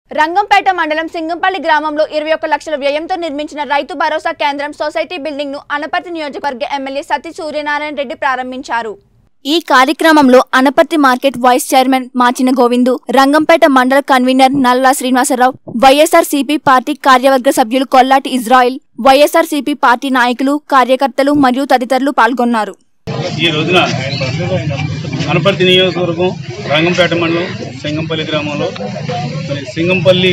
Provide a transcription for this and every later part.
రంగంపేట మండలం సింగంపల్లి గ్రామంలో ఇరవై ఒక్క లక్షల వ్యయంతో నిర్మించిన రైతు భరోసా కేంద్రం సొసైటీ బిల్డింగ్ ను అనపర్తి నియోజకవర్గ ఎమ్మెల్యే సతీ సూర్యనారాయణ రెడ్డి ప్రారంభించారు ఈ కార్యక్రమంలో Anaparthi market vice chairman Machina Govindu Rangampeta మండల convener Nalla Srinivasarao YSR CP party కార్యవర్గ సభ్యులు Kollati Israel YSR CP party నాయకులు కార్యకర్తలు మరియు తదితరులు పాల్గొన్నారు ఈ రోజున అనపర్తి నియోజకవర్గం రంగంపేట మండలం సింగంపల్లి గ్రామంలో మరి సింగంపల్లి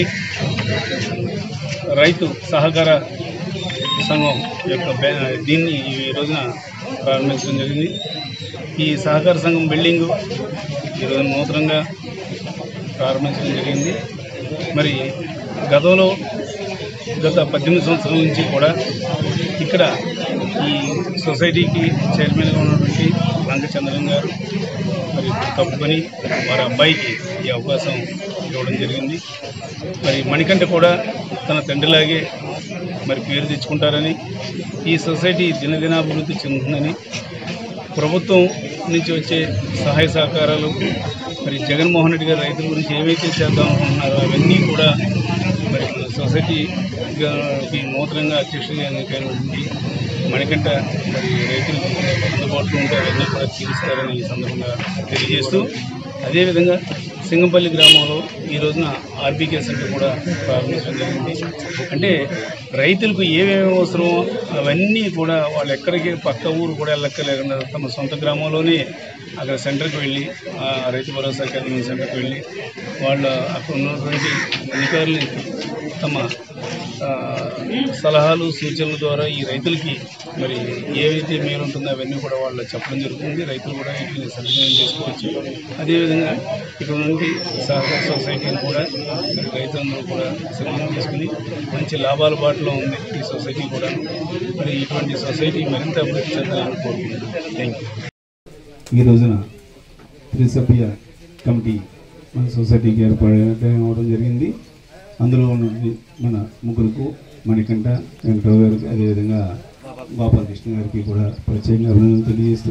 రైతు సహకార సంఘం యొక్క బ్యా- దీన్ని ఈ రోజున ప్రారంభించడం జరిగింది ఈ సహకార సంఘం బిల్డింగు ఈరోజు నూతనంగా ప్రారంభించడం జరిగింది మరి గతంలో గత పద్దెనిమిది సంవత్సరాల నుంచి కూడా ఇక్కడ ఈ సొసైటీకి చైర్మన్గా ఉన్నటువంటి లంకచంద్రన్ గారు మరి తప్పుకొని వారి అబ్బాయికి ఈ అవకాశం ఇవ్వడం జరిగింది మరి మణికంఠ కూడా తన తండ్రిలాగే మరి పేరు తెచ్చుకుంటారని ఈ సొసైటీ దినదినాభివృద్ధి చెందుతుందని ప్రభుత్వం నుంచి వచ్చే సహాయ సహకారాలు మరి జగన్మోహన్ రెడ్డి గారు రైతుల గురించి ఏవైతే చేద్దాం అనుకుంటున్నారో అవన్నీ కూడా మరి మన సొసైటీకి నూతనంగా అధ్యక్షుడిగా ఎన్నికైనటువంటి మణికంఠ మరి రైతులకు అందుబాటులో ఉంటే అవన్నీ కూడా తీరుస్తారని ఈ సందర్భంగా తెలియజేస్తూ అదేవిధంగా సింగంపల్లి గ్రామంలో ఈ రోజున ఆర్బీకే సెంటర్ కూడా ప్రారంభించడం జరిగింది అంటే రైతులకు ఏమేమి అవసరమో అవన్నీ కూడా వాళ్ళు ఎక్కడికి పక్క ఊరు కూడా వెళ్ళక్కర్లేకుండా తమ సొంత గ్రామంలోనే అక్కడ సెంటర్కి వెళ్ళి ఆ రైతు భరోసా కేంద్రం సెంటర్కి వెళ్ళి వాళ్ళ అక్కడ ఉన్నటువంటి అధికారులు తమ ఆ, సలహాలు సూచనల ద్వారా ఈ రైతులకి మరి ఏవైతే మేలు ఉంటుందో అవన్నీ కూడా వాళ్ళు చెప్పడం జరుగుతుంది రైతులు కూడా వీటిని సద్వినియోగం చేసుకోవచ్చు అదేవిధంగా ఇక్కడ నుండి సహకార సొసైటీని కూడా మరి రైతులందరూ కూడా సద్వినియోగం చేసుకుని మంచి లాభాల బాటలో ఉంది ఈ సొసైటీ కూడా మరి ఇటువంటి సొసైటీ మరింత అభివృద్ధి చెందాలని కోరుకుంటున్నాను థ్యాంక్ యూ ఈ రోజున త్రిసభ్య కమిటీ మన సొసైటీకి ఏర్పడే అవడం జరిగింది అందులో ఉన్నటువంటి మన ముగ్గురుకు మణికంఠ వెంకటరావు గారికి అదేవిధంగా గోపాలకృష్ణ గారికి కూడా ప్రత్యేకంగా అభినందనలు తెలియజేస్తూ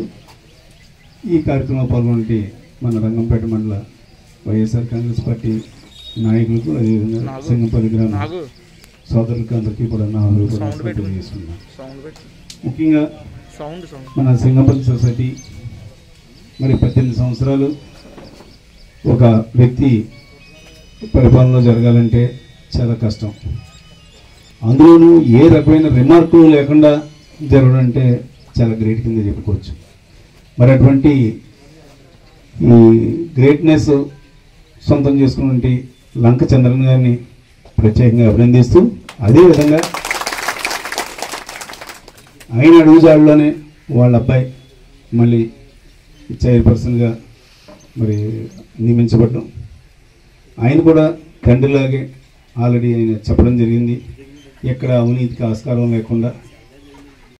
ఈ కార్యక్రమంలో పాల్గొనే మన రంగంపేట మండల వైఎస్ఆర్ కాంగ్రెస్ పార్టీ నాయకులకు అదేవిధంగా సింగంపల్లి గ్రామ సోదరులకు అందరికీ కూడా నా హృదయపూర్వక తెలియజేస్తున్నాను ముఖ్యంగా మన సింగపల్లి సొసైటీ మరి పద్దెనిమిది సంవత్సరాలు ఒక వ్యక్తి పరిపాలనలో జరగాలంటే చాలా కష్టం అందులోనూ ఏ రకమైన రిమార్కులు లేకుండా జరగడం అంటే చాలా గ్రేట్ కింద చెప్పుకోవచ్చు మరి అటువంటి ఈ గ్రేట్నెస్ సొంతం చేసుకున్నటువంటి లంక చంద్రన్ గారిని ప్రత్యేకంగా అభినందిస్తూ అదేవిధంగా ఆయన అడుగుజాడులోనే వాళ్ళ అబ్బాయి మళ్ళీ చైర్పర్సన్గా మరి నియమించబడ్డం ఆయన కూడా తండ్రిలాగే ఆల్రెడీ ఆయన చెప్పడం జరిగింది ఎక్కడ అవినీతికి ఆస్కారం లేకుండా